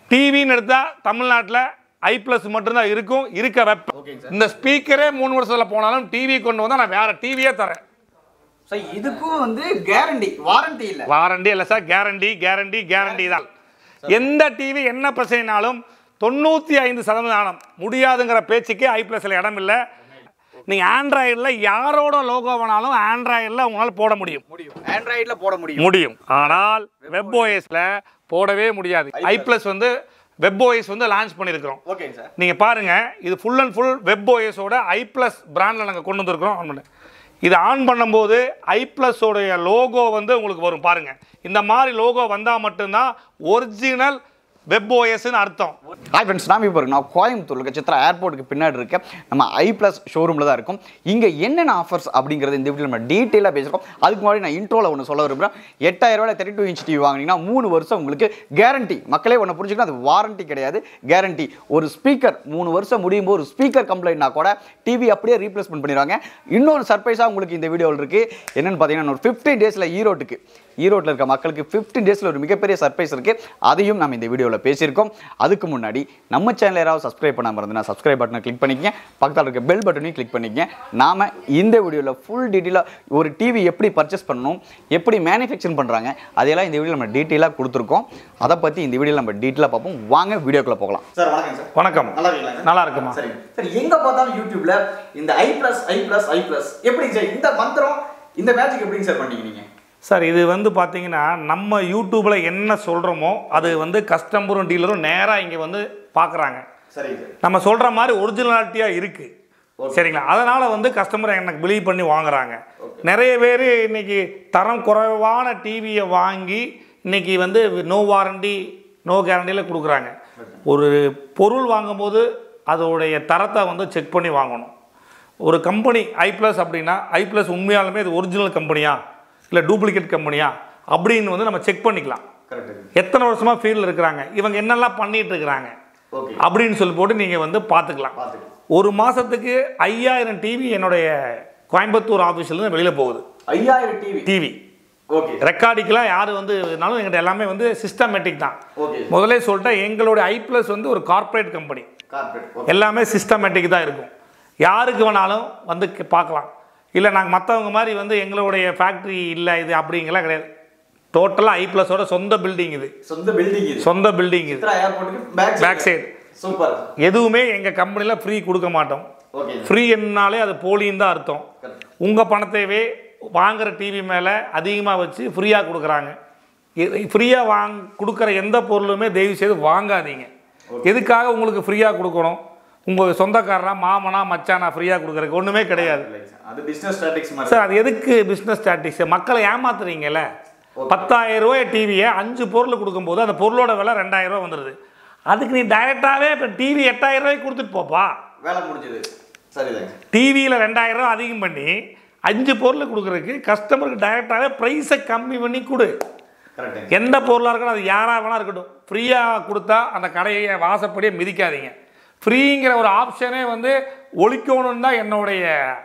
டிவின்னு எடுத்தால் தமிழ்நாட்டில் ஐ ப்ளஸ் மட்டும்தான் இருக்கும் இருக்க வெப்ப ஓகேங்க சார் இந்த ஸ்பீக்கரே மூணு வருஷத்தில் போனாலும் டிவி கொண்டு வந்தால் நான் வேறு டிவியே தரேன் சார் இதுக்கும் வந்து கேரண்டி வாரண்டி இல்ல வாரண்டி இல்லை சார் கேரண்டி கேரண்டி கேரண்டி தான் எந்த டிவி என்ன பிரச்சனைனாலும் தொண்ணூற்றி ஐந்து சதவீதம் முடியாதுங்கிற பேச்சுக்கு ஐ ப்ளஸில் இடம் இல்லை நீங்கள் ஆண்ட்ராய்டில் யாரோட லோகோ வேணாலும் ஆண்ட்ராய்டில் உங்களால் போட முடியும் முடியும் ஆண்ட்ராய்டுல போட முடியும் முடியும் ஆனால் வெப் ஓஎஸில் போடவே முடியாது ஐ ப்ளஸ் வந்து வெப் ஓஎஸ் வந்து லான்ச் பண்ணியிருக்கிறோம் ஓகேங்க சார் நீங்கள் பாருங்கள் இது ஃபுல் அண்ட் ஃபுல் வெப் ஓஎஸோட ஐ ப்ளஸ் பிராண்டில் நாங்கள் கொண்டு வந்திருக்கிறோம் ஆன் பண்ணு இது ஆன் பண்ணும்போது ஐ ப்ளஸோடைய லோகோ வந்து உங்களுக்கு வரும் பாருங்கள் இந்த மாதிரி லோகோ வந்தால் மட்டும்தான் ஒரிஜினல் வெப் ஓஎஸ்ன்னு அர்த்தம் ஹாய் ஃப்ரெண்ட்ஸ் நான் இப்போ நான் கோயம்புத்தூர் இருக்க சித்ரா ஏர்போர்ட்டுக்கு பின்னாடி இருக்க நம்ம ஐ ப்ளஸ் ஷோரூமில் தான் இருக்கும் இங்கே என்னென்ன ஆஃபர்ஸ் அப்படிங்கிறது இந்த வீடியோ நம்ம டீட்டெயிலாக பேசுகிறோம் அதுக்கு முன்னாடி நான் இன்ட்ரோவில் ஒன்று சொல்ல விரும்புகிறேன் எட்டாயிரம் ரூபாய் தேர்ட்டி டூ இன்ச் டிவி வாங்கினீங்கன்னா மூணு வருஷம் உங்களுக்கு கேரண்டி மக்களே ஒன்று புரிஞ்சுக்கணும் அது வாரண்டி கிடையாது கேரண்டி ஒரு ஸ்பீக்கர் மூணு வருஷம் முடியும் போது ஒரு ஸ்பீக்கர் கம்ப்ளைண்ட்னா கூட டிவி அப்படியே ரீப்ளேஸ்மெண்ட் பண்ணிடுவாங்க இன்னொரு சர்ப்ரைஸாக உங்களுக்கு இந்த வீடியோவில் இருக்குது என்னென்னு பார்த்தீங்கன்னா ஒரு ஃபிஃப்டீன் டேஸில் ஈரோட்டுக்கு ஈரோட்டில் இருக்க மக்களுக்கு ஃபிஃப்டீன் டேஸில் ஒரு மிகப்பெரிய சர்ப்ரைஸ் இருக்குது அதையும் நம்ம இந்த வீடியோவில் பேசியிருக்கோம் அதுக்கு முன்னாடி நம்ம சேனல் யாராவது சப்ஸ்கிரைப் பண்ணாமல் இருந்ததுன்னா சப்ஸ்கிரைப் பட்டனை கிளிக் பண்ணிக்கங்க பக்கத்தில் இருக்க பெல் பட்டனையும் கிளிக் பண்ணிக்கங்க நாம இந்த வீடியோவில் ஃபுல் டீட்டெயிலாக ஒரு டிவி எப்படி பர்ச்சேஸ் பண்ணணும் எப்படி மேனுஃபேக்சரிங் பண்ணுறாங்க அதையெல்லாம் இந்த வீடியோ நம்ம டீட்டெயிலாக கொடுத்துருக்கோம் அதை பற்றி இந்த வீடியோவில் நம்ம டீட்டெயிலாக பார்ப்போம் வாங்க வீடியோக்குள்ளே போகலாம் சார் வணக்கம் சார் வணக்கம் நல்லா இருக்கீங்களா நல்லா இருக்குமா சரி சார் எங்க பார்த்தாலும் யூடியூப்ல இந்த I plus I plus I plus எப்படிங்க சார் இந்த மந்திரம் இந்த மேஜிக் எப்படிங்க சார் பண்ணீங்க நீங்க சார் இது வந்து பார்த்தீங்கன்னா நம்ம யூடியூப்பில் என்ன சொல்கிறோமோ அது வந்து கஸ்டமரும் டீலரும் நேராக இங்கே வந்து பார்க்குறாங்க சரிங்க சார் நம்ம சொல்கிற மாதிரி ஒரிஜினாலிட்டியாக இருக்குது சரிங்களா அதனால் வந்து கஸ்டமர் எனக்கு பிலீவ் பண்ணி வாங்குறாங்க நிறைய பேர் இன்னைக்கு தரம் குறைவான டிவியை வாங்கி இன்னைக்கு வந்து நோ வாரண்டி நோ கேரண்டியில் கொடுக்குறாங்க ஒரு பொருள் வாங்கும்போது அதோடைய தரத்தை வந்து செக் பண்ணி வாங்கணும் ஒரு கம்பெனி ஐ ப்ளஸ் அப்படின்னா ஐ ப்ளஸ் உண்மையாலுமே இது ஒரிஜினல் கம்பெனியா இல்லை டூப்ளிகேட் கம்பெனியா அப்படின்னு வந்து நம்ம செக் பண்ணிக்கலாம் கரெக்ட் எத்தனை வருஷமாக ஃபீல்டில் இருக்கிறாங்க இவங்க என்னெல்லாம் பண்ணிட்டு இருக்கிறாங்க ஓகே அப்படின்னு சொல்லி போட்டு நீங்கள் வந்து பார்த்துக்கலாம் பார்த்துக்கலாம் ஒரு மாதத்துக்கு ஐயாயிரம் டிவி என்னுடைய கோயம்புத்தூர் ஆஃபீஸ்லேருந்து வெளியில் போகுது ஐயாயிரம் டிவி டிவி ஓகே ரெக்கார்டிக்கெலாம் யார் வந்து இருந்தாலும் எங்கிட்ட எல்லாமே வந்து சிஸ்டமேட்டிக் தான் ஓகே முதல்ல சொல்லிட்டேன் எங்களுடைய ஐ ப்ளஸ் வந்து ஒரு கார்ப்பரேட் கம்பெனி கார்பரேட் ஓகே எல்லாமே சிஸ்டமேட்டிக் தான் இருக்கும் யாருக்கு வேணாலும் வந்து கே- பார்க்கலாம் இல்லை நாங்கள் மற்றவங்க மாதிரி வந்து எங்களுடைய ஃபேக்ட்ரி இல்லை இது அப்படிங்கலாம் கிடையாது டோட்டலாக ஐ ப்ளஸோட சொந்த பில்டிங் இது சொந்த பில்டிங் இது சொந்த பில்டிங் இது சித்ரா ஏர்போர்ட்டுக்கு பேக் பேக் சைடு சூப்பர் எதுவுமே எங்கள் கம்பெனியில் ஃப்ரீ கொடுக்க மாட்டோம் ஓகே ஃப்ரீ என்னாலே அது போலின்னு தான் அர்த்தம் உங்கள் பணத்தையவே வாங்குற டிவி மேலே அதிகமாக வச்சு ஃப்ரீயாக கொடுக்குறாங்க ஃப்ரீயாக வாங் கொடுக்குற எந்த பொருளுமே தயவு செய்து வாங்காதீங்க எதுக்காக உங்களுக்கு ஃப்ரீயாக கொடுக்கணும் உங்கள் சொந்தக்காரனா மாமனா மச்சானா ஃப்ரீயாக கொடுக்குறதுக்கு ஒன்றுமே கிடையாது அது பிசினஸ் ஸ்ட்ராட்டஜிக்ஸ் மாதிரி சார் அது எதுக்கு பிஸ்னஸ் ஸ்டாட்டிக்ஸ் மக்களை ஏமாத்துறீங்கல்ல பத்தாயிரம் ரூபாய் டிவியை அஞ்சு பொருள் கொடுக்கும்போது அந்த பொருளோட விலை ரெண்டாயிரம் ரூபாய் வந்துடுது அதுக்கு நீ டைரெக்டாகவே இப்போ டிவி எட்டாயிரம் ரூபாய்க்கு கொடுத்துட்டு போப்பா வேலை முடிஞ்சது சரிதாங்க டிவியில் ரெண்டாயிரம் ரூபா அதிகம் பண்ணி அஞ்சு பொருள் கொடுக்குறதுக்கு கஸ்டமருக்கு டைரெக்டாகவே ப்ரைஸை கம்மி பண்ணி கொடு கரெக்டுங்க எந்த பொருளாக இருக்கட்டும் அது யாராக வேணா இருக்கட்டும் ஃப்ரீயாக கொடுத்தா அந்த கடையை வாசப்படியே மிதிக்காதீங்க ஃப்ரீங்கிற ஒரு ஆப்ஷனே வந்து ஒழிக்கணும்னு தான் என்னுடைய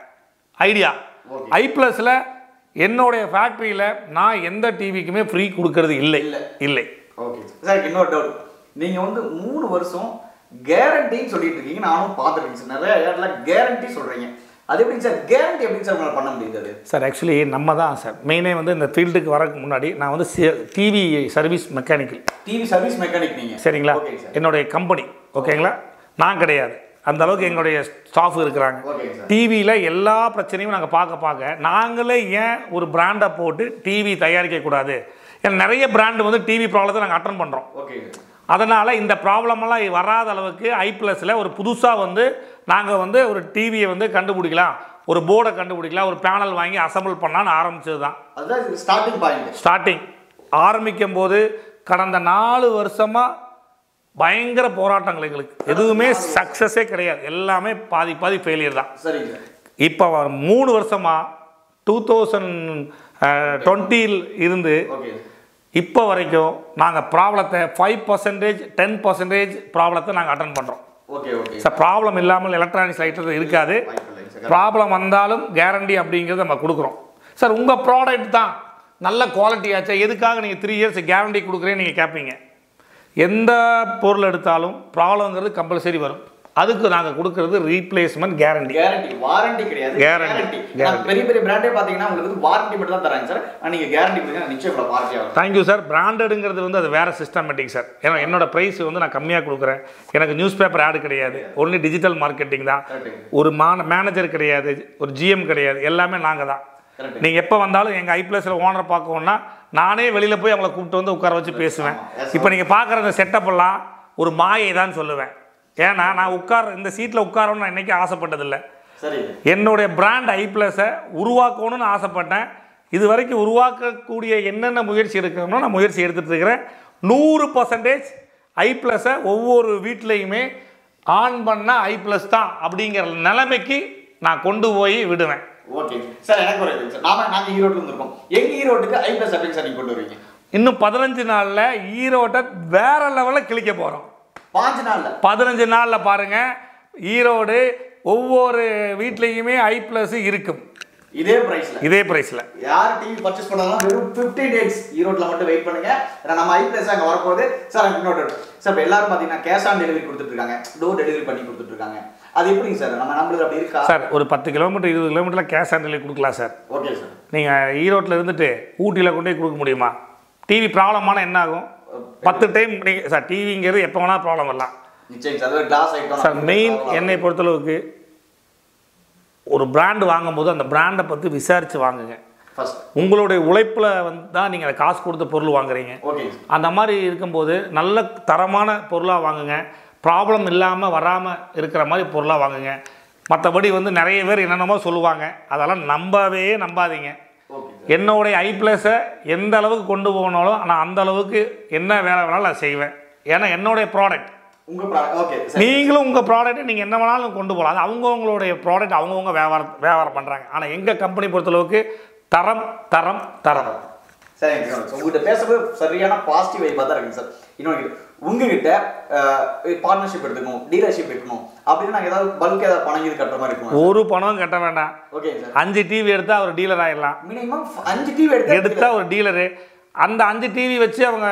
ஐடியா Okay. ஐ ப்ளஸில் என்னுடைய ஃபேக்ட்ரியில் நான் எந்த டிவிக்குமே ஃப்ரீ கொடுக்கறது இல்லை இல்லை. இல்லை ஓகே சார் இன்னொரு டவுட் நீங்க வந்து மூணு வருஷம் கேரண்டின்னு சொல்லிட்டு இருக்கீங்க நானும் பார்த்துருக்கேன் சார் நிறைய இடத்துல கேரண்டி சொல்றீங்க அது எப்படிங்க சார் கேரண்டி எப்படிங்க சார் உங்களால் பண்ண முடியுது சார் ஆக்சுவலி நம்ம தான் சார் மெயினே வந்து இந்த ஃபீல்டுக்கு வரக்கு முன்னாடி நான் வந்து TV service mechanical TV service mechanic நீங்க சரிங்களா ஓகே சார் என்னுடைய கம்பெனி ஓகேங்களா நான் கிடையாது அந்த அளவுக்கு எங்களுடைய ஸ்டாஃப் இருக்கிறாங்க ஓகேங்க சார் டிவியில் எல்லா பிரச்சனையும் நாங்கள் பார்க்க பார்க்க நாங்களே ஏன் ஒரு பிராண்டை போட்டு டிவி தயாரிக்கக்கூடாது ஏன்னா நிறைய பிராண்டு வந்து டிவி ப்ராப்ளத்தை நாங்கள் அட்டன் பண்ணுறோம் ஓகே அதனால் இந்த ப்ராப்ளமெல்லாம் வராத அளவுக்கு ஐ ப்ளஸில் ஒரு புதுசாக வந்து நாங்கள் வந்து ஒரு டிவியை வந்து கண்டுபிடிக்கலாம் ஒரு போர்டை கண்டுபிடிக்கலாம் ஒரு பேனல் வாங்கி அசம்பிள் பண்ணலான்னு ஆரம்பிச்சது தான் அதுதான் ஸ்டார்டிங் பாயிண்ட் ஸ்டார்டிங் ஆரம்பிக்கும் போது கடந்த நாலு வருஷமாக பயங்கர போராட்டங்கள் எங்களுக்கு எதுவுமே சக்ஸஸே கிடையாது எல்லாமே பாதி பாதி ஃபெயிலியர் தான் சரிங்க சார் இப்போ மூணு வருஷமாக டூ தௌசண்ட் டுவெண்ட்டியில் இருந்து ஓகே இப்போ வரைக்கும் நாங்கள் ப்ராப்ளத்தை ஃபைவ் பர்சன்டேஜ் டென் பர்சன்டேஜ் ப்ராப்ளத்தை நாங்கள் அட்டன் பண்ணுறோம் ஓகே ஓகே சார் ப்ராப்ளம் இல்லாமல் எலக்ட்ரானிக்ஸ் ஐட்டத்தில் இருக்காது வாய்ப்பு இல்லைங்க சார் ப்ராப்ளம் வந்தாலும் கேரண்டி அப்படிங்கிறத நம்ம கொடுக்குறோம் சார் உங்கள் ப்ராடக்ட் தான் நல்ல குவாலிட்டி ஆச்சா எதுக்காக நீங்கள் த்ரீ இயர்ஸ் கேரண்டி கொடுக்குறேன்னு நீங்கள் கேட்பீங்க எந்த பொருள் எடுத்தாலும் ப்ராப்ளங்கிறது கம்பல்சரி வரும் அதுக்கு நாங்கள் கொடுக்கறது ரீப்ளேஸ்மெண்ட் கேரண்டி கேரண்டி வாரண்டி கிடையாது Guarantee. Guarantee Guarantee. பெரிய பெரிய பிராண்டே பாத்தீங்கன்னா உங்களுக்கு வந்து வாரண்டி மட்டும் தான் தராங்க சார் ஆனா நீங்க கேரண்டி கொடுத்தீங்கன்னா நிச்சயம் இவ்வளவு பார்ட்டி ஆகும் தேங்க்யூ சார் பிராண்டடுங்கிறது வந்து அது வேறு சிஸ்டமேட்டிக் சார் ஏன்னா என்னோட ப்ரைஸ் வந்து நான் கம்மியாக கொடுக்குறேன் எனக்கு நியூஸ் பேப்பர் ஆடு கிடையாது ஒன்லி டிஜிட்டல் மார்க்கெட்டிங் தான் Correct. ஒரு மான மேனேஜர் கிடையாது ஒரு ஜிஎம் கிடையாது எல்லாமே நாங்கள் தான் Correct. நீங்கள் எப்போ வந்தாலும் எங்கள் ஐப்ளஸில் ஓனரை பார்க்கணுன்னா நானே வெளியில் போய் அவங்கள கூப்பிட்டு வந்து உட்கார வச்சு பேசுவேன் Yes, இப்போ நீங்கள் பார்க்குற இந்த செட்டப் எல்லாம் ஒரு மாயை தான் சொல்லுவேன் ஏன்னா நான் உட்கார இந்த சீட்டில் உட்காரணும்னு நான் இன்றைக்கி ஆசைப்பட்டதில்லை சரி என்னுடைய பிராண்ட் ஐ ப்ளஸை உருவாக்கணும்னு ஆசைப்பட்டேன் இது வரைக்கும் உருவாக்கக்கூடிய என்னென்ன முயற்சி எடுக்கணுமோ நான் முயற்சி எடுத்துகிட்டு இருக்கிறேன் நூறு பர்சன்டேஜ் ஐ ப்ளஸை ஒவ்வொரு வீட்லேயுமே ஆன் பண்ணால் ஐ ப்ளஸ் தான் அப்படிங்கிற நிலைமைக்கு நான் கொண்டு போய் விடுவேன் ஓகே சார் எனக்கு ஒரு இது சார் நாம நாங்க ஈரோட்ல இருந்து இருக்கோம் எங்க ஈரோட்டுக்கு ஐ பிளஸ் அப்படின்னு சார் நீங்க கொண்டு வருவீங்க இன்னும் பதினஞ்சு நாளில் ஈரோட்டை வேற லெவலில் கிழிக்க போகிறோம் பாஞ்சு நாள்ல பதினஞ்சு நாளில் பாருங்கள் ஈரோடு ஒவ்வொரு வீட்லேயுமே ஐ ப்ளஸ் இருக்கும் இதே பிரைஸ்ல இதே ப்ரைஸில் யார் டிவி பர்ச்சேஸ் பண்ணாலும் வெறும் 15 டேஸ் ஈரோட்ல மட்டும் வெயிட் பண்ணுங்க ஏன்னா நம்ம ஐ பிளஸ் அங்க வரப்போகுது சார் அங்க இன்னொரு சார் இப்போ எல்லாரும் பாத்தீங்கன்னா கேஷ் ஆன் டெலிவரி கொடுத்துட்டு இருக்காங்க டோர் டெலிவரி பண்ணி கொடுத்துட்டு இருக்காங்க அது எப்படிங்க சார் நம்ம நம்மளுக்கு அப்படி இருக்கா சார் ஒரு பத்து கிலோமீட்டர் இருபது கிலோமீட்டரில் கேஷ் ஆன் டெலிவரி கொடுக்கலாம் சார் ஓகே சார் நீங்கள் ஈரோட்டில் இருந்துட்டு ஊட்டியில் கொண்டு போய் கொடுக்க முடியுமா டிவி ப்ராப்ளமான என்ன ஆகும் பத்து டைம் நீங்கள் சார் டிவிங்கிறது எப்போ வேணால் ப்ராப்ளம் வரலாம் நிச்சயம் சார் அது கிளாஸ் ஐட்டம் சார் மெயின் என்னை பொறுத்தளவுக்கு ஒரு பிராண்டு வாங்கும்போது அந்த பிராண்டை பற்றி விசாரித்து வாங்குங்க ஃபர்ஸ்ட் உங்களுடைய உழைப்பில் வந்து தான் நீங்கள் அதை காசு கொடுத்த பொருள் வாங்குறீங்க ஓகே அந்த மாதிரி இருக்கும்போது நல்ல தரமான பொருளாக வாங்குங்க ப்ராப்ளம் இல்லாமல் வராமல் இருக்கிற மாதிரி பொருளாக வாங்குங்க மற்றபடி வந்து நிறைய பேர் என்னென்னமோ சொல்லுவாங்க அதெல்லாம் நம்பவே நம்பாதீங்க ஓகே என்னுடைய ஐ ப்ளஸை எந்த அளவுக்கு கொண்டு போனாலும் நான் அந்த அளவுக்கு என்ன வேலை வேணாலும் நான் செய்வேன் ஏன்னா என்னுடைய ப்ராடக்ட் உங்க ப்ராடக்ட் ஓகே சார் நீங்களும் உங்கள் ப்ராடக்ட்டை நீங்கள் என்ன வேணாலும் கொண்டு போகலாம் அது அவங்கவுங்களுடைய ப்ராடக்ட் அவங்கவுங்க வியாபாரம் வியாபாரம் பண்ணுறாங்க ஆனால் எங்கள் கம்பெனி பொறுத்தளவுக்கு தரம் தரம் தரம் சரிங்க சார் உங்ககிட்ட பேசுறது சரியான பாசிட்டிவ் வைப்பாக தான் இருக்குங்க சார் இன்னொன்று உங்ககிட்ட பார்ட்னர்ஷிப் எடுத்துக்கணும் டீலர்ஷிப் எடுக்கணும் அப்படின்னு நாங்கள் ஏதாவது பல்க் ஏதாவது பணம் இது கட்டுற மாதிரி இருக்கும் ஒரு பணம் கட்ட வேண்டாம் ஓகேங்க சார் அஞ்சு டிவி எடுத்தால் ஒரு டீலர் ஆயிடலாம் மினிமம் அஞ்சு டிவி எடுத்து எடுத்தா ஒரு டீலரு அந்த அஞ்சு டிவி வச்சு அவங்க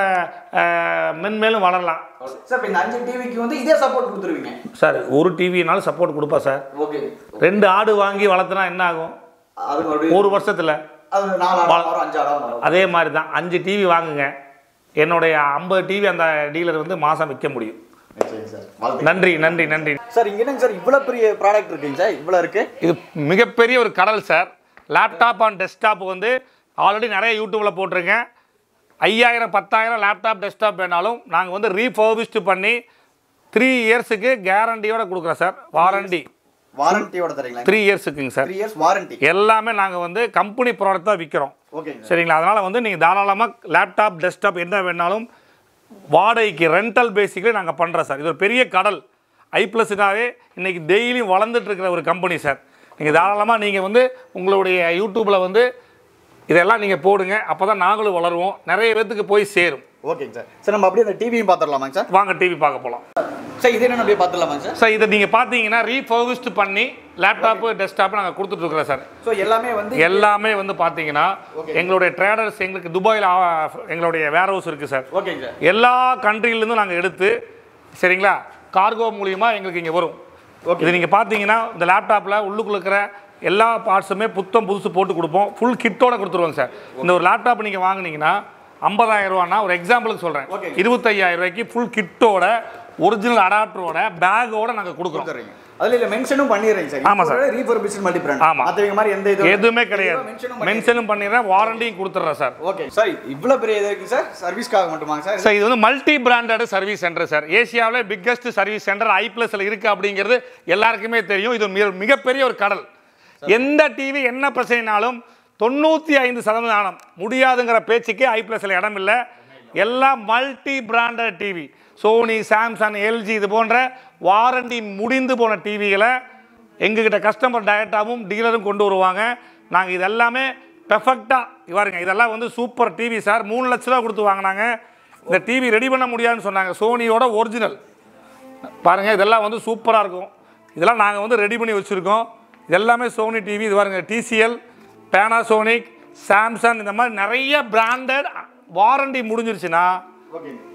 அஹ், மென்மேலும் வளரலாம் சார் இப்போ இந்த அஞ்சு டிவிக்கு வந்து இதே சப்போர்ட் கொடுத்துருவீங்க சார் ஒரு டிவினாலும் சப்போர்ட் கொடுப்பா சார் ஓகே ரெண்டு ஆடு வாங்கி வளர்த்துனா என்ன ஆகும் அது மறுபடியும் ஒரு வருஷத்தில் அது நாலு ஆடம் வரும் அஞ்சு ஆடம் வரும் அதே மாதிரி தான் அஞ்சு டிவி வாங்குங்க என்னுடைய ஐம்பது டிவி அந்த டீலர் வந்து மாதம் விற்க முடியும் நிச்சயம் சார் வாழ்த்துக்கள். நன்றி நன்றி நன்றி சார் இங்க என்னங்க சார் இவ்வளோ பெரிய ப்ராடக்ட் இருக்குங்க சார் இவ்வளோ இருக்கு இது மிகப்பெரிய ஒரு கடல் சார் லேப்டாப் அண்ட் டெஸ்க்டாப் வந்து ஆல்ரெடி நிறைய யூடியூப்பில் போட்டிருக்கேன் ஐயாயிரம் பத்தாயிரம் லேப்டாப் டெஸ்க்டாப் வேணாலும் நாங்கள் வந்து ரீஃபர்பிஷ்டு பண்ணி த்ரீ இயர்ஸுக்கு கேரண்டியோட கொடுக்குறோம் சார் வாரண்டி வாரண்டியோட தரீங்களா த்ரீ இயர்ஸுக்குங்க சார் த்ரீ இயர்ஸ் வாரண்டி எல்லாமே நாங்கள் வந்து கம்பெனி ப்ராடக்ட் தான் விற்கிறோம் ஓகேங்க சார் சரிங்களா அதனால் வந்து நீங்கள் தாராளமாக லேப்டாப் டெஸ்க்டாப் என்ன வேணாலும் வாடகைக்கு ரெண்டல் பேசிக்கில் நாங்கள் பண்ணுறோம் சார் இது ஒரு பெரிய கடல் ஐ ப்ளஸ்னாவே இன்றைக்கி டெய்லியும் வளர்ந்துட்டு இருக்கிற ஒரு கம்பெனி சார் நீங்கள் தாராளமாக நீங்கள் வந்து உங்களுடைய யூடியூப்பில் வந்து இதெல்லாம் நீங்கள் போடுங்க அப்போ தான் நாங்களும் வளருவோம் நிறைய பேர்த்துக்கு போய் சேரும் ஓகேங்க சார் சார் நம்ம அப்படியே அந்த டிவியும் பார்த்துடலாமாங்க சார் வாங்க டிவி பார்க்க போகலாம் சார் இது என்ன அப்படியே பார்த்துடலாமாங்க சார் சார் இதை நீங்கள் பார்த்தீங்கன்னா ரீஃபர்பிஷ்டு பண்ணி லேப்டாப்பு டெஸ்க்டாப்பு நாங்கள் கொடுத்துட்ருக்குறோம் சார் ஸோ எல்லாமே வந்து எல்லாமே வந்து பார்த்தீங்கன்னா Okay. எங்களுடைய ட்ரேடர்ஸ் எங்களுக்கு துபாயில் எங்களுடைய வேர் ஹவுஸ் இருக்குது சார் ஓகேங்க சார் எல்லா கண்ட்ரிலேருந்தும் நாங்கள் எடுத்து சரிங்களா கார்கோ மூலியமா எங்களுக்கு இங்கே வரும் Okay. இது நீங்கள் பார்த்தீங்கன்னா இந்த லேப்டாப்பில் உள்ளுக்குள்ள இருக்கிற எல்லா பார்ட்ஸுமே புத்தம் புதுசு போட்டு கொடுப்போம் ஃபுல் கிட்டோட கொடுத்துருவோங்க சார் இந்த ஒரு லேப்டாப் நீங்கள் வாங்குனீங்கன்னா ஐம்பதாயிரம் ரூபான்னா ஒரு எக்ஸாம்பிளுக்கு சொல்கிறேன் Okay. இருபத்தையாயிரம் ரூபாய்க்கு ஃபுல் கிட்டோட ஒரிஜினல் அடாப்டரோட பேக்கோட நாங்கள் கொடுக்குறோம் கொடுத்துறீங்க அதுல இல்ல மென்ஷனும் பண்ணிடுறீங்க சார் ஆமா சார். ரீஃபர்பிஷன் மல்டி பிராண்ட் ஆமா. மற்றவங்க மாதிரி எந்த இது எதுவுமே கிடையாது மென்ஷனும் மென்ஷனும் பண்ணிடுறேன் வாரண்டியும் கொடுத்துட்றேன் சார் ஓகே சார் இவ்வளோ பெரிய இது இருக்கு சார் சர்வீஸ்க்காக மட்டுமாங்க சார் சார் இது வந்து multi branded service centre sir ஏசியாவில் பிக்கஸ்ட் சர்வீஸ் சென்டர் ஐ பிளஸ்ல இருக்கு அப்படிங்கிறது எல்லாருக்குமே தெரியும் இது ஒரு மிக- மிகப்பெரிய ஒரு கடல் எந்த டிவி என்ன பிரச்சனைனாலும் தொண்ணூற்றி ஐந்து சதவீதம் முடியாதுங்கிற பேச்சுக்கே ஐ பிளஸ்ல இடம் இல்லை எல்லாம் multi branded TV Sony Samsung LG இது போன்ற வாரண்டி முடிந்து போன டிவிகளை எங்ககிட்ட கஸ்டமர் டைரக்டாகவும் டீலரும் கொண்டு வருவாங்க நாங்கள் இதெல்லாமே பெர்ஃபெக்டாக பாருங்க இதெல்லாம் வந்து சூப்பர் டிவி சார் மூணு லட்ச ரூபா கொடுத்து வாங்கினாங்க இந்த டிவி ரெடி பண்ண முடியாதுன்னு சொன்னாங்க சோனியோட ஒரிஜினல் பாருங்கள் இதெல்லாம் வந்து சூப்பராக இருக்கும் இதெல்லாம் நாங்கள் வந்து ரெடி பண்ணி வச்சுருக்கோம் இதெல்லாமே சோனி டிவி இது பாருங்க டிசிஎல் பேனாசோனிக் சாம்சங் இந்த மாதிரி நிறைய பிராண்டட் வாரண்டி முடிஞ்சிருச்சுன்னா ஓகே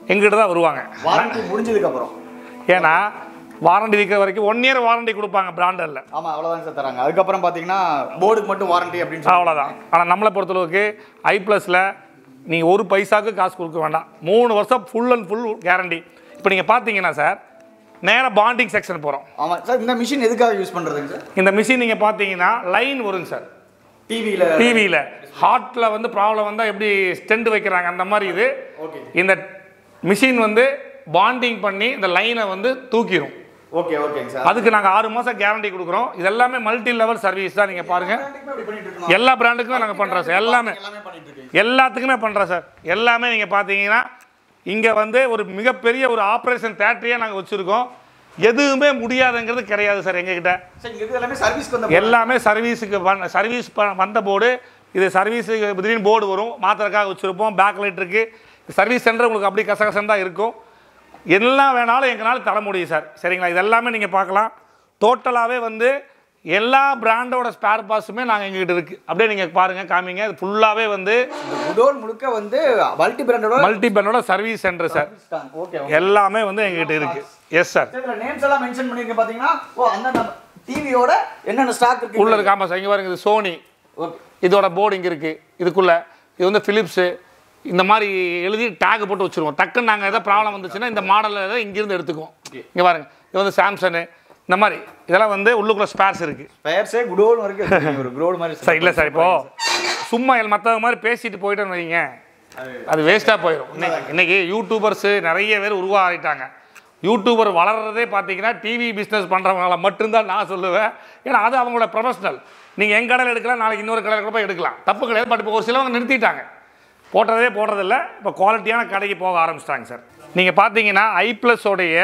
எங்கிட்ட தான் வருவாங்க வாரண்டி முடிஞ்சதுக்கு அப்புறம் ஏன்னா வாரண்டி இருக்கிற வரைக்கும் ஒன் இயர் வாரண்டி கொடுப்பாங்க பிராண்டரில் ஆமா அவ்வளவுதான் சார் தராங்க அதுக்கப்புறம் பாத்தீங்கன்னா போர்டுக்கு மட்டும் வாரண்டி அப்படின்னு சொல்லி அவ்வளோதான் ஆனால் நம்மளை பொறுத்தளவுக்கு ஐ ப்ளஸில் நீங்கள் ஒரு பைசாவுக்கு காசு கொடுக்க வேண்டாம் மூணு வருஷம் ஃபுல் அண்ட் ஃபுல் கேரண்டி இப்போ நீங்கள் பார்த்தீங்கன்னா சார் நேராக பாண்டிங் செக்ஷன் போகிறோம் ஆமா சார் இந்த மிஷின் எதுக்காக யூஸ் பண்றதுங்க சார் இந்த மிஷின் நீங்கள் பார்த்தீங்கன்னா லைன் வருங்க சார் டிவியில டிவியில் ஹார்ட்டில் வந்து ப்ராப்ளம் வந்தால் எப்படி ஸ்டெண்ட் வைக்கிறாங்க அந்த மாதிரி இது ஓகே இந்த மிஷின் வந்து பாண்டிங் பண்ணி இந்த லைனை வந்து தூக்கிடும் ஓகே ஓகேங்க சார் அதுக்கு நாங்கள் ஆறு மாதம் கேரண்டி கொடுக்குறோம் இது எல்லாமே மல்டி லெவல் சர்வீஸ் தான் நீங்கள் பாருங்கள் அப்படி பண்ணிட்டு இருக்கோம் எல்லா பிராண்டுக்குமே நாங்கள் பண்ணுறோம் சார் எல்லாமே எல்லாமே பண்ணிட்டு இருக்கீங்க எல்லாத்துக்குமே பண்ணுறோம் சார் எல்லாமே நீங்கள் பார்த்தீங்கன்னா இங்கே வந்து ஒரு மிகப்பெரிய ஒரு ஆப்ரேஷன் தேட்டரியே நாங்கள் வச்சுருக்கோம் எதுவுமே முடியாதுங்கிறது கிடையாது சார் எங்ககிட்ட சார் இங்க இருக்கிறது எல்லாமே சர்வீஸ்க்கு வந்த எல்லாமே சர்வீஸுக்கு வந்த சர்வீஸ் ப- வந்த போர்டு இது சர்வீஸுக்கு திடீர்னு போர்டு வரும் மாத்திரக்காக வச்சுருப்போம் பேக் லைட் இருக்குது சர்வீஸ் சென்டர் உங்களுக்கு அப்படி கசகசன் தான் இருக்கும் எல்லாம் வேணாலும் எங்களால் தர முடியும் சார் சரிங்களா இது எல்லாமே நீங்கள் பார்க்கலாம் டோட்டலாகவே வந்து எல்லா பிராண்டோட ஸ்பேர் பார்ட்ஸுமே நாங்கள் எங்ககிட்ட இருக்குது அப்படியே நீங்கள் பாருங்கள் காமிங்க இது ஃபுல்லாகவே வந்து இந்த குடோன் முழுக்க வந்து மல்டி பிராண்டோட மல்டி பிராண்டோட சர்வீஸ் சென்டர் சார் ஓகே எல்லாமே வந்து எங்ககிட்ட இருக்குது எஸ் சார் இதுல நேம்ஸ் எல்லாம் மென்ஷன் பண்ணிருக்கேன் பாத்தீங்கன்னா ஓ அந்த நம்ம டிவியோட என்னென்ன ஸ்டாக் இருக்கு உள்ள இருக்கு ஆமாம் சார் இங்கே பாருங்க இது சோனி ஓகே இதோட போர்டு இங்கே இருக்குது இதுக்குள்ளே இது வந்து ஃபிலிப்ஸு இந்த மாதிரி எழுதி டேக் போட்டு வச்சுருவோம் டக்குன்னு நாங்கள் எதாவது ப்ராப்ளம் வந்துச்சுன்னா இந்த மாடலில் எதாவது இங்கேருந்து எடுத்துக்குவோம் இங்கே பாருங்க இது வந்து சாம்சங்கு இந்த மாதிரி இதெல்லாம் வந்து உள்ளுக்குள்ள ஸ்பேர்ஸ் இருக்குது ஸ்பேர்ஸே குடோன் வரைக்கும் வச்சிருக்கீங்க. ஒரு குடோன் மாதிரி சார் இல்லை சார் இப்போது சும்மா மற்றவங்க மாதிரி பேசிட்டு போயிட்டேன்னு வைங்க அது வேஸ்ட்டாக போயிடும் இன்னைக்கு இன்னைக்கு யூடியூபர்ஸு நிறைய பேர் உருவாகிட்டாங்க யூடியூபர் வளர்றதே பார்த்தீங்கன்னா டிவி பிஸ்னஸ் பண்ணுறவங்கள மட்டும்தான் நான் சொல்லுவேன் ஏன்னா அது அவங்களோட ப்ரொஃபஷனல் நீங்கள் என் கடையில் எடுக்கலாம் நாளைக்கு இன்னொரு கடையில் கூட போய் எடுக்கலாம் தப்பு கிடையாது பட் இப்போ ஒரு சிலவங்க நிறுத்திட்டாங்க போட்டதே போடுறதில்ல இப்போ குவாலிட்டியான கடைக்கு போக ஆரம்பிச்சிட்டாங்க சார் நீங்கள் பார்த்தீங்கன்னா ஐ ப்ளஸோடைய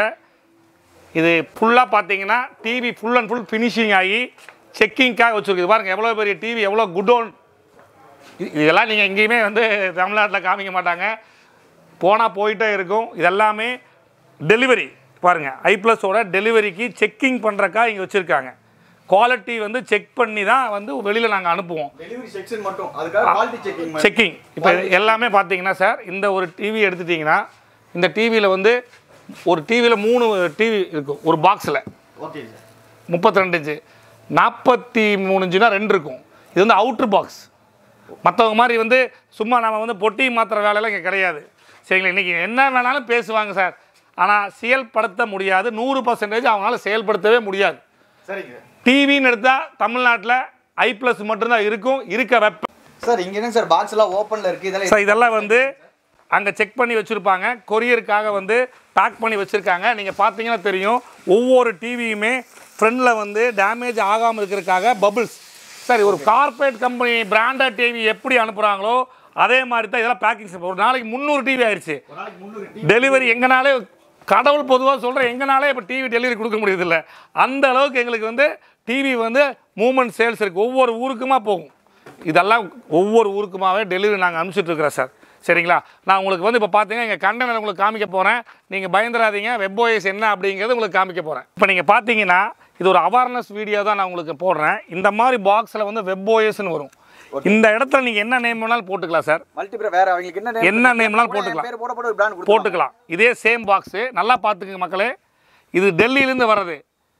இது ஃபுல்லாக பார்த்தீங்கன்னா TV full and full finishing ஆகி செக்கிங்காக வச்சுருக்கு பாருங்க எவ்வளோ பெரிய டிவி எவ்வளோ குடோன் இதெல்லாம் நீங்கள் எங்கேயுமே வந்து தமிழ்நாட்டில் காமிக்க மாட்டாங்க போனால் போயிட்டே இருக்கும் இதெல்லாமே டெலிவரி பாருங்கள் ஐ ப்ளஸோட டெலிவரிக்கு செக்கிங் பண்ணுறக்கா இங்கே வச்சுருக்காங்க குவாலிட்டி வந்து செக் பண்ணி தான் வந்து வெளியில் நாங்கள் அனுப்புவோம் டெலிவரி செக்ஷன் மட்டும் அதுக்காக குவாலிட்டி செக்கிங் செக்கிங் இப்போ எல்லாமே பார்த்தீங்கன்னா சார் இந்த ஒரு டிவி எடுத்துட்டிங்கன்னா இந்த டிவியில் வந்து ஒரு டிவியில் மூணு டிவி இருக்கும் ஒரு பாக்ஸில் ஓகே சார் முப்பத்தி ரெண்டு இன்ச்சு நாற்பத்தி மூணு இன்ச்சுனா ரெண்டு இருக்கும் இது வந்து அவுட்ரு பாக்ஸ் மற்றவங்க மாதிரி வந்து சும்மா நம்ம வந்து பொட்டி மாத்திர வேலையெல்லாம் இங்கே கிடையாது சரிங்களா இன்றைக்கி என்ன வேணாலும் பேசுவாங்க சார் ஆனால் செயல்படுத்த முடியாது நூறு பர்சன்டேஜ் அவங்களால செயல்படுத்தவே முடியாது சரிங்க டிவின்னு எடுத்தால் தமிழ்நாட்டில் ஐ ப்ளஸ் மட்டும்தான் இருக்கும் இருக்க வெப்ப சார் இங்க என்ன சார் பாக்ஸ் எல்லாம் ஓப்பன்ல இருக்கு இதெல்லாம் சார் இதெல்லாம் வந்து அங்கே செக் பண்ணி வச்சுருப்பாங்க கொரியருக்காக வந்து பேக் பண்ணி வச்சுருக்காங்க நீங்கள் பார்த்தீங்கன்னா தெரியும் ஒவ்வொரு டிவியுமே ஃப்ரண்டில் வந்து டேமேஜ் ஆகாமல் இருக்கிறதுக்காக பபிள்ஸ் சரி ஒரு கார்ப்பரேட் கம்பெனி பிராண்டட் டிவி எப்படி அனுப்புகிறாங்களோ அதே மாதிரி தான் இதெல்லாம் பேக்கிங் ஒரு நாளைக்கு முந்நூறு டிவி ஆயிடுச்சு ஒரு நாளைக்கு முந்நூறு டெலிவரி எங்கனாலே கடவுள் பொதுவாக சொல்கிறேன் எங்கனாலே இப்போ டிவி டெலிவரி கொடுக்க முடியறதில்ல அந்த அளவுக்கு எங்களுக்கு வந்து டிவி வந்து மூமெண்ட் சேல்ஸ் இருக்குது ஒவ்வொரு ஊருக்குமா போகும் இதெல்லாம் ஒவ்வொரு ஊருக்குமாவே டெலிவரி நாங்கள் அனுப்பிச்சிட்டு இருக்கிறோம் சார் சரிங்களா நான் உங்களுக்கு வந்து இப்போ பார்த்தீங்கன்னா எங்கள் கண்டனர் உங்களுக்கு காமிக்க போகிறேன் நீங்கள் பயந்துடாதீங்க வெப்ஓஎஸ் என்ன அப்படிங்கிறது உங்களுக்கு காமிக்க போகிறேன் இப்போ நீங்கள் பார்த்தீங்கன்னா இது ஒரு அவேர்னஸ் வீடியோ தான் நான் உங்களுக்கு போடுறேன் இந்த மாதிரி பாக்ஸில் வந்து வெப்ஓஎஸ்னு வரும் இந்த இடத்துல நீங்கள் என்ன நேம் வேணாலும் போட்டுக்கலாம் சார் மல்டி வேற அவங்களுக்கு என்ன name என்ன நேம்லாம் கூட என் போட்டுக்கலாம் பேர் போட போட ஒரு பிராண்ட் போட்டுக்கலாம் இதே சேம் பாக்ஸு நல்லா பார்த்துக்குங்க மக்களே இது டெல்லியிலேருந்து வர்றது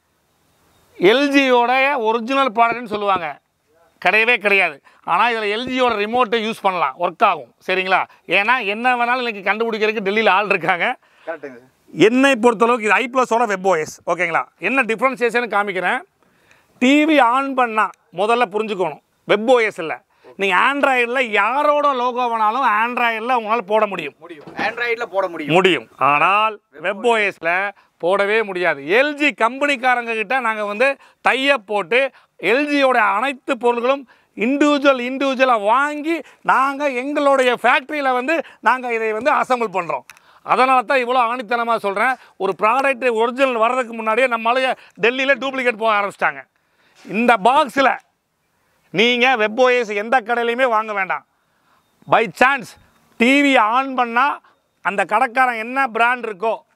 எல்ஜியோட ஒரிஜினல் ப்ராடக்ட்னு சொல்லுவாங்க கிடையவே கிடையாது ஆனால் இதில் எல்ஜியோட ரிமோட்டை யூஸ் பண்ணலாம் ஒர்க் ஆகும் சரிங்களா ஏன்னா என்ன வேணாலும் இன்னைக்கு கண்டுபிடிக்கிறதுக்கு டெல்லியில் ஆள் இருக்காங்க கரெக்டுங்க சார் என்னை பொறுத்தளவுக்கு இது ஐ ப்ளஸோட வெப்ஓஎஸ் ஓகேங்களா என்ன டிஃப்ரென்சியேஷன் காமிக்கிறேன் டிவி ஆன் பண்ணால் முதல்ல புரிஞ்சுக்கணும் வெப்ஓஎஸ் இல்லை நீங்கள் ஆண்ட்ராய்டில் யாரோட லோகோ வேணாலும் ஆண்ட்ராய்டில் உங்களால் போட முடியும் முடியும் ஆண்ட்ராய்டில் போட முடியும் முடியும் ஆனால் வெப்ஓஎஸில் போடவே முடியாது எல்ஜி கம்பெனிக்காரங்க கிட்ட நாங்கள் வந்து தையப் போட்டு எல்ஜியோட அனைத்து பொருள்களும் இண்டிவிஜுவல் இண்டிவிஜுவலாக வாங்கி நாங்கள் எங்களுடைய ஃபேக்ட்ரியில் வந்து நாங்கள் இதை வந்து அசம்பிள் பண்ணுறோம் அதனால தான் இவ்வளோ ஆணித்தனமாக சொல்கிறேன் ஒரு ப்ராடக்ட் ஒரிஜினல் வர்றதுக்கு முன்னாடியே நம்மளால டெல்லியில் டூப்ளிகேட் போக ஆரம்பிச்சிட்டாங்க இந்த பாக்ஸில் நீங்கள் வெப்ஓஎஸ் எந்த கடையிலையுமே வாங்க வேண்டாம் பை சான்ஸ் டிவி ஆன் பண்ணால் அந்த கடைக்காரன் என்ன பிராண்ட் இருக்கோ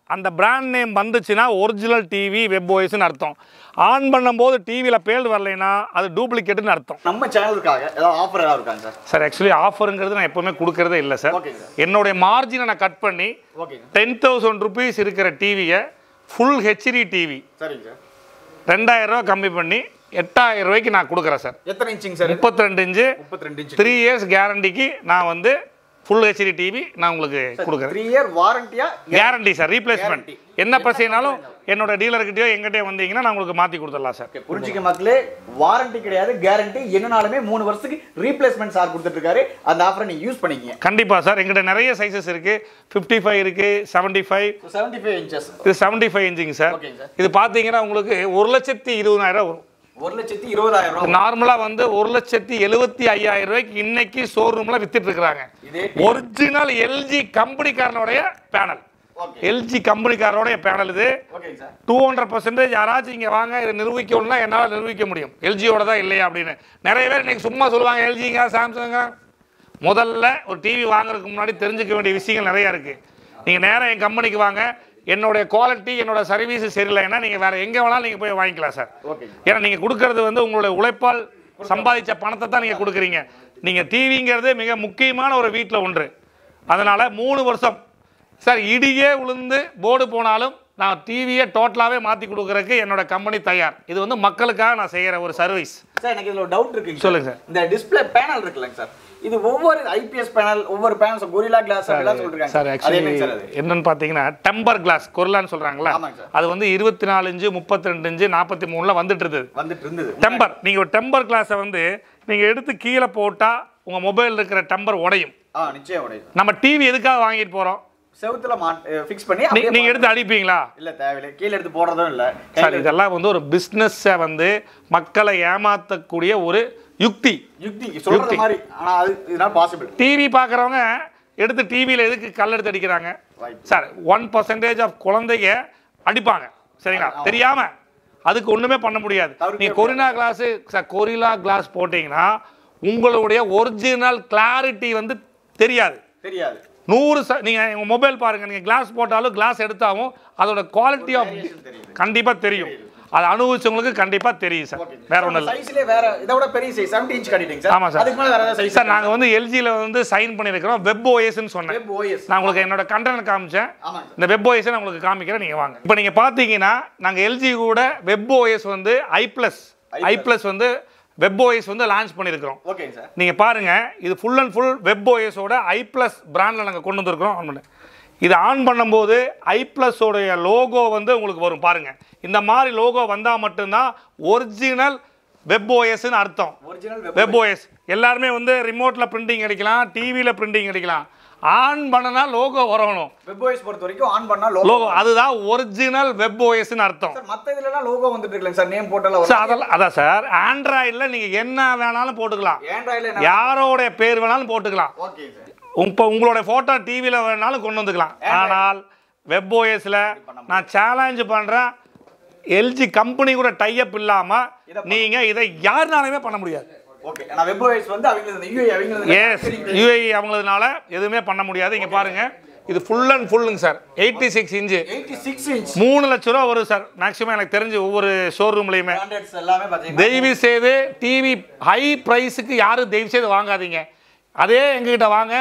அந்த பிராண்ட் நேம் வந்துச்சுன்னா ஒரிஜினல் டிவி வெப் ஓஎஸ்னு அர்த்தம் ஆன் பண்ணும்போது டிவியில் பேல் வரலைன்னா அது டூப்ளிகேட்டுன்னு அர்த்தம் நம்ம சேனலுக்காக ஏதாவது ஆஃபர் ஏதாவது இருக்காங்க சார் சார் ஆக்சுவலி ஆஃபருங்கிறது நான் எப்போவுமே கொடுக்கறதே இல்லை சார் ஓகேங்க சார் என்னுடைய மார்ஜினை நான் கட் பண்ணி ஓகேங்க டென் தௌசண்ட் ருபீஸ் இருக்கிற டிவியை ஃபுல் ஹெச்டி டிவி சரிங்க சார் ரெண்டாயிரம் ரூபா கம்மி பண்ணி எட்டாயிரம் ரூபாய்க்கு நான் கொடுக்குறேன் சார் எத்தனை இன்ச்சிங் சார் முப்பத்தி ரெண்டு இன்ச்சு முப்பத்தி ரெண்டு இன்ச் த்ரீ இயர்ஸ் கேரண்டிக்கு நான் வந்து ஃபுல் ஹெச்டி டிவி நான் உங்களுக்கு கொடுக்குறேன் த்ரீ இயர் வாரண்டியா கேரண்டி சார் ரீப்ளேஸ்மெண்ட் Guarantee. என்ன பிரச்சனைனாலும் என்னோட டீலர்கிட்டயோ எங்கிட்டயோ வந்தீங்கன்னா நான் உங்களுக்கு மாற்றி கொடுத்துடலாம் சார் புரிஞ்சுக்க மக்களே வாரண்டி கிடையாது கேரண்டி என்னனாலுமே மூணு வருஷத்துக்கு ரீப்ளேஸ்மெண்ட் சார் கொடுத்துட்டு இருக்காரு அந்த ஆஃபரை நீங்க யூஸ் பண்ணிக்கங்க கண்டிப்பாக சார் எங்கிட்ட நிறைய சைஸஸ் இருக்குது ஃபிஃப்டி ஃபைவ் இருக்குது seventy five seventy five inches இது செவன்ட்டி ஃபைவ் இன்ச்சிங்க சார் ஓகேங்க சார் இது பார்த்தீங்கன்னா உங்களுக்கு ஒரு லட்சத்தி இருபதாயிரம் வரும் ஒரு லட்சத்தி இருபதாயிரம் ரூபாய் நார்மலாக வந்து ஒரு லட்சத்தி எழுபத்தி ஐயாயிரம் ரூபாய்க்கு இன்னைக்கு ஷோரூமில் வித்துட்டு இருக்கிறாங்க இதே ஒரிஜினல் எல்ஜி கம்பெனிக்காரனுடைய பேனல் ஓகே எல்ஜி கம்பெனிக்காரனுடைய பேனல் இது ஓகேங்க சார் டூ ஹண்ட்ரட் பர்சன்டேஜ் யாராச்சும் இங்கே வாங்க இதை நிரூபிக்கணும்னா என்னால் நிரூபிக்க முடியும் எல்ஜியோட தான் இல்லையா அப்படின்னு நிறைய பேர் இன்னைக்கு சும்மா சொல்லுவாங்க எல்ஜிங்க சாம்சங்க முதல்ல ஒரு டிவி வாங்குறதுக்கு முன்னாடி தெரிஞ்சுக்க வேண்டிய விஷயங்கள் நிறையா இருக்குது நீங்கள் நேராக என் கம்பெனிக்கு வாங்க என்னுடைய குவாலிட்டி என்னோட சர்வீஸ் சரியில்லைன்னா நீங்கள் வேறு எங்கே வேணாலும் நீங்கள் போய் வாங்கிக்கலாம் சார் ஓகேங்க ஏன்னா நீங்கள் கொடுக்கறது வந்து உங்களுடைய உழைப்பால் சம்பாதிச்ச பணத்தை தான் நீங்கள் கொடுக்குறீங்க நீங்கள் டிவிங்கிறது மிக முக்கியமான ஒரு வீட்டில் ஒன்று அதனால் மூணு வருஷம் சார் இடியே விழுந்து போர்டு போனாலும் நான் டிவியை டோட்டலாகவே மாற்றி கொடுக்குறதுக்கு என்னோட கம்பெனி தயார் இது வந்து மக்களுக்காக நான் செய்கிற ஒரு சர்வீஸ் சார் எனக்கு இதுல ஒரு டவுட் இருக்குங்க சொல்லுங்க சார். இந்த டிஸ்ப்ளே பேனல் இருக்குல்லங்க சார் இது ஒவ்வொரு ஐபிஎஸ் பேனல் ஒவ்வொரு பேனல் கொரில்லா கிளாஸ் அப்படிலாம் சொல்றாங்க சார் அது ஆக்சுவலி என்னங்க சார் அது என்னன்னு பார்த்தீங்கன்னா டெம்பர் கிளாஸ் கொர்லான்னு சொல்கிறாங்களா ஆமாங்க சார். அது வந்து இருபத்தி நாலு இன்ச்சு முப்பத்தி ரெண்டு இன்ச்சு நாற்பத்தி மூணில் வந்துட்டு இருந்தது வந்துட்டு இருந்தது டெம்பர் நீங்கள் ஒரு டெம்பர் கிளாஸை வந்து நீங்கள் எடுத்து கீழே போட்டால் உங்கள் மொபைல் இருக்கிற டெம்பர் உடையும் ஆ நிச்சயம் உடையுது நம்ம டிவி எதுக்காக வாங்கிட்டு போகிறோம் செவுத்துல மாட் ஃபிக்ஸ் பண்ணி நீ அப்படியே நீங்கள் எடுத்து அடிப்பீங்களா இல்ல தேவையில்லை கீழே எடுத்து போடுறதும் இல்ல சார் இதெல்லாம் வந்து ஒரு பிஸ்னஸை வந்து மக்களை ஏமாற்றக்கூடிய ஒரு யுக்தி யுக்தி சொல்றது மாதிரி ஆனா அது இதனால பாசிபிள் டிவி பார்க்குறவங்க எடுத்து டிவியில் எதுக்கு கல் எடுத்து அடிக்கிறாங்க வாய்ப்பு சார் ஒன் பர்சன்டேஜ் ஆஃப் குழந்தைங்க அடிப்பாங்க சரிங்களா தெரியாம அதுக்கு ஒண்ணுமே பண்ண முடியாது தவிர்க்கவே நீங்க gorilla glass sir gorilla glass போட்டீங்கன்னா உங்களுடைய ஒரிஜினல் கிளாரிட்டி வந்து தெரியாது தெரியாது நூறு ச நீங்கள் உங்கள் மொபைல் பாருங்கள் நீங்கள் கிளாஸ் போட்டாலும் கிளாஸ் எடுத்தாலும் அதோட குவாலிட்டி ஆஃப் variation தெரியுது. கண்டிப்பாக தெரியும் அதை அனுபவிச்சவங்களுக்கு கண்டிப்பாக தெரியும் சார் வேற ஒன்றும் இல்லை சைஸ்லயே வேற இதை விட பெரிய சைஸ் 70 இன்ச் காட்டிட்டீங்க சார் ஆமாம் சார் அதுக்கு மேல வேற ஏதாவது சைஸ் சார் நாங்கள் வந்து எல்ஜியில் வந்து சைன் பண்ணியிருக்கிறோம் வெப் ஓஎஸ்ன்னு சொன்னேன் வெப் ஓஎஸ் நான் உங்களுக்கு என்னோட கண்டென்ட் காமிச்சேன் ஆமாங்க சார் இந்த வெப் ஓஎஸ் நான் உங்களுக்கு காமிக்கிறேன் நீங்கள் வாங்க இப்போ நீங்கள் பார்த்தீங்கன்னா நாங்கள் எல்ஜி கூட வெப் ஓஎஸ் வந்து ஐ ப்ளஸ் ஐ ப்ளஸ் வந்து வெப் ஓஎஸ் வந்து லான்ச் பண்ணியிருக்கிறோம் ஓகேங்க சார் நீங்கள் பாருங்கள் இது ஃபுல் அண்ட் ஃபுல் வெப் ஓஎஸோட ஐ ப்ளஸ் பிராண்டில் நாங்கள் கொண்டு வந்திருக்கிறோம் ஆன் பண்ணு இது ஆன் பண்ணும்போது ஐ ப்ளஸோடைய லோகோ வந்து உங்களுக்கு வரும் பாருங்கள் இந்த மாதிரி லோகோ வந்தால் மட்டும்தான் ஒரிஜினல் வெப் ஓஎஸ்ன்னு அர்த்தம் ஒரிஜினல் வெப் வெப் ஓஎஸ் எல்லாருமே வந்து ரிமோட்டில் பிரிண்டிங் அடிக்கலாம் டிவியில் பிரிண்டிங் அடிக்கலாம் ஆன் பண்ணனா லோகோ வரணும் வெப் ஓஎஸ் பொறுத்த வரைக்கும் ஆன் பண்ணா லோகோ லோகோ அதுதான் ஒரிஜினல் வெப் ஓஎஸ்ன்னு அர்த்தம் சார் மத்த இதுலலாம் லோகோ வந்துட்டு இருக்குல்ல சார் நேம் போட்டால சார் அதெல்லாம் அதான் சார் ஆண்ட்ராய்டில் நீங்கள் என்ன வேணாலும் போட்டுக்கலாம் ஆண்ட்ராய்டுல என்ன யாரோடைய பேர் வேணாலும் போட்டுக்கலாம் ஓகே சார் இப்போ உங்களோட ஃபோட்டோ டிவியில் வேணாலும் கொண்டு வந்துக்கலாம் ஆனால் வெப் ஓஎஸில் நான் சேலஞ்சு பண்ணுறேன் எல்ஜி கம்பெனி கூட டைப் இல்லாமல் நீங்கள் இதை யாருனாலுமே பண்ண முடியாது ஓகே நான் வெப் ஓஎஸ் வந்து அவங்க யூஐ அவங்க எஸ் யூஐ அவங்களதுனால எதுவுமே பண்ண முடியாது இங்கே பாருங்கள் இது ஃபுல் அண்ட் ஃபுல்லுங்க sir eighty six inch 86 inch மூணு லட்ச ரூபா வரும் சார் மேக்ஸிமம் எனக்கு தெரிஞ்சு ஒவ்வொரு ஷோரூம்லையுமே பிராண்டட்ஸ் எல்லாமே பாத்தீங்கன்னா தயவு செய்து டிவி ஹை ப்ரைஸுக்கு யாரும் தயவு செய்து வாங்காதீங்க அதே எங்ககிட்ட வாங்க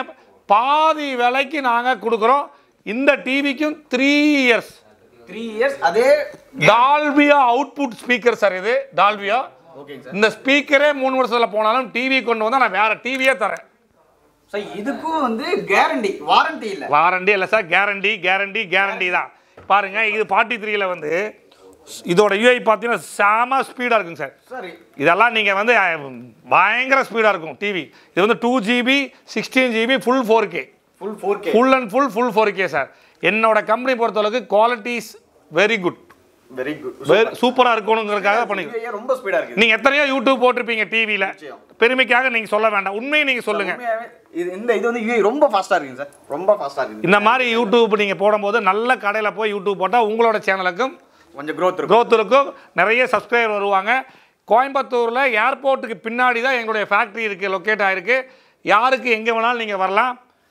பாதி விலைக்கு நாங்கள் கொடுக்குறோம் இந்த டிவிக்கும் த்ரீ இயர்ஸ் 3 இயர்ஸ் அதே டால்பியா அவுட்புட் ஸ்பீக்கர் சார் இது டால்பியா ஓகேங்க சார் இந்த ஸ்பீக்கரே மூணு வருஷத்தில் போனாலும் டிவி கொண்டு வந்தால் நான் வேற டிவியே தரேன் சார் இதுக்கும் வந்து கேரண்டி வாரண்டி இல்ல வாரண்டி இல்லை சார் கேரண்டி கேரண்டி கேரண்டி தான் பாருங்க இது ஃபார்ட்டி த்ரீல வந்து இதோட யூஐ பார்த்தீங்கன்னா செம ஸ்பீடாக இருக்குங்க சார் சரி இதெல்லாம் நீங்கள் வந்து அஹ், பயங்கர ஸ்பீடாக இருக்கும் டிவி இது வந்து two GB sixteen GB full four K full 4K full and full full four K sir என்னோட கம்பெனி பொறுத்தளவுக்கு qualities very good very good very சூப்பராக இருக்கணுங்கிறதுக்காக பண்ணி ரொம்ப ஸ்பீடா இருக்கு நீங்கள் எத்தனையோ யூடியூப் போட்டிருப்பீங்க டிவியில் நிச்சயம். பெருமைக்காக நீங்கள் சொல்ல வேண்டாம் உண்மையை நீங்கள் சொல்லுங்கள் உண்மையாவே இது இந்த இது வந்து யூஐ ரொம்ப ஃபாஸ்டா இருக்குங்க சார் ரொம்ப ஃபாஸ்டா இருக்கு இந்த மாதிரி யூடியூப் நீங்கள் போடும்போது நல்ல கடையில் போய் யூடியூப் போட்டால் உங்களோட சேனலுக்கும் கொஞ்சம் growth இருக்கும் growth இருக்கும் நிறைய சப்ஸ்கிரைபர் வருவாங்க கோயம்புத்தூரில் ஏர்போர்ட்டுக்கு பின்னாடி தான் எங்களுடைய ஃபேக்ட்ரி இருக்குது லொக்கேட் ஆகிருக்கு யாருக்கு எங்கே வேணாலும் நீங்கள் வரலாம்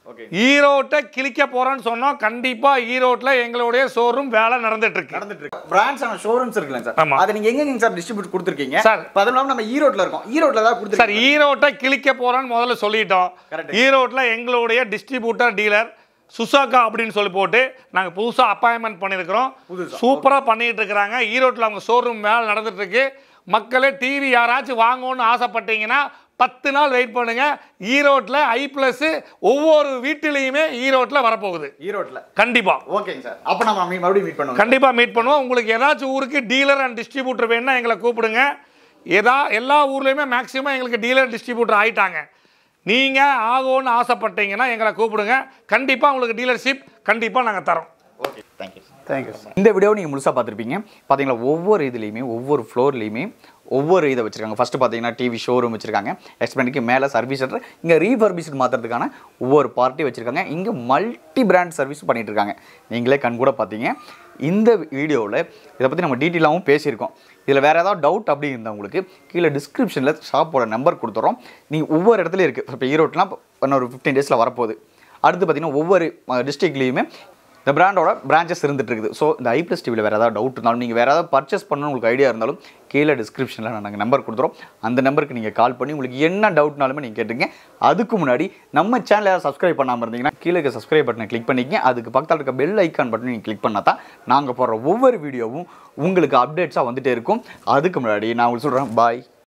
Okay. ஈரோட்டை கிழிக்க போறேன்னு சொன்னோம் கண்டிப்பா ஈரோட்ல எங்களுடைய ஷோரூம் வேலை நடந்துட்டு இருக்கு நடந்துட்டு இருக்கு பிராண்ட்ஸான ஷோரூம்ஸ் இருக்குல்ல சார் ஆமா. அதை நீங்க எங்க சார் டிஸ்ட்ரிபியூட் கொடுத்துருக்கீங்க சார். இப்போ அதுவும் இல்லாம நம்ம ஈரோட்ல இருக்கோம் ஈரோட்ல தான் சார் கொடுத்துருக்கீங்க ஈரோட்டை கிழிக்க போறோன்னு முதல்ல சொல்லிட்டோம் Correct. ஈரோட்ல எங்களுடைய டிஸ்ட்ரிபியூட்டர் டீலர் சுசாகா அப்படின்னு சொல்லி போட்டு நாங்கள் புதுசாக அப்பாயின்மெண்ட் பண்ணியிருக்கிறோம் புதுசா, சூப்பராக பண்ணிட்டு இருக்கிறாங்க ஈரோட்டில் அவங்க ஷோரூம் வேலை நடந்துட்டு இருக்கு மக்களே டிவி யாராச்சும் வாங்கணும்னு ஆசைப்பட்டீங்கன்னா பத்து நாள் வெயிட் பண்ணுங்க ஈரோட்டில் ஐ ப்ளஸ் ஒவ்வொரு வீட்டிலையுமே ஈரோட்டில் வரப்போகுது ஈரோட்ல கண்டிப்பாக ஓகேங்க சார் அப்ப நம்ம மீ- மறுபடியும் மீட் பண்ணுவோம் கண்டிப்பாக மீட் பண்ணுவோம் உங்களுக்கு ஏதாச்சும் ஊருக்கு டீலர் அண்ட் டிஸ்ட்ரிபியூட்டர் வேணும்னா எங்களை கூப்பிடுங்க ஏதா எல்லா ஊர்லேயுமே மேக்ஸிமம் எங்களுக்கு டீலர் டிஸ்ட்ரிபியூட்டர் ஆயிட்டாங்க நீங்கள் ஆகும்னு ஆசைப்பட்டீங்கன்னா எங்களை கூப்பிடுங்க கண்டிப்பாக உங்களுக்கு டீலர்ஷிப் கண்டிப்பாக நாங்கள் தரோம் ஓகே தேங்க்யூ தேங்க்யூ இந்த வீடியோ நீங்கள் முழுசாக பார்த்துருப்பீங்க பார்த்தீங்களா ஒவ்வொரு இதுலேயுமே ஒவ்வொரு ஃப்ளோர்லேயுமே ஒவ்வொரு இதை வச்சுருக்காங்க ஃபஸ்ட்டு பார்த்தீங்கன்னா டிவி ஷோரூம் வச்சுருக்காங்க எக்ஸ்பெண்டுக்கு மேலே சர்வீஸ் சென்டர் இங்கே ரீஃபர்பிஷ்டு மாற்றுறதுக்கான ஒவ்வொரு பார்ட்டி வச்சுருக்காங்க இங்கே மல்டி பிராண்ட் சர்வீஸ் பண்ணிட்டு இருக்காங்க நீங்களே கண் கூட பார்த்தீங்க இந்த வீடியோவில் இதை பற்றி நம்ம டீட்டெயிலாகவும் பேசியிருக்கோம் இதில் வேறு ஏதாவது டவுட் அப்படி இருந்தால் உங்களுக்கு கீழே டிஸ்கிரிப்ஷனில் ஷாப்போட நம்பர் கொடுத்துறோம் நீங்கள் ஒவ்வொரு இடத்துலையும் இருக்குது இப்போ ஈரோட்லாம் இன்னொரு ஃபிஃப்டீன் டேஸில் வரப்போகுது அடுத்து பார்த்தீங்கன்னா ஒவ்வொரு டிஸ்ட்ரிக்ட்லேயுமே இந்த பிராண்டோட பிரான்ச்சஸ் இருந்துட்டு இருக்குது ஸோ இந்த ஐ ப்ளஸ் டிவியில் வேறு ஏதாவது டவுட் இருந்தாலும் நீங்கள் வேறு ஏதாவது பர்ச்சேஸ் பண்ணணும் உங்களுக்கு ஐடியா இருந்தாலும் கீழே டிஸ்கிரிப்ஷனில் நாங்கள் நம்பர் கொடுத்துறோம் அந்த நம்பருக்கு நீங்கள் கால் பண்ணி உங்களுக்கு என்ன டவுட்னாலுமே நீங்கள் கேட்டுங்க அதுக்கு முன்னாடி நம்ம சேனலை ஏதாவது சப்ஸ்கிரைப் பண்ணாமல் இருந்தீங்கன்னா கீழே இருக்க சப்ஸ்கிரைப் பட்டனை கிளிக் பண்ணிக்கங்க அதுக்கு பக்கத்தில் இருக்க பெல் ஐக்கான் பட்டன் நீங்கள் கிளிக் பண்ணால் தான் நாங்கள் போடுற ஒவ்வொரு வீடியோவும் உங்களுக்கு அப்டேட்ஸாக வந்துட்டே இருக்கும் அதுக்கு முன்னாடி நான் உங்களுக்கு சொல்கிறேன் பாய்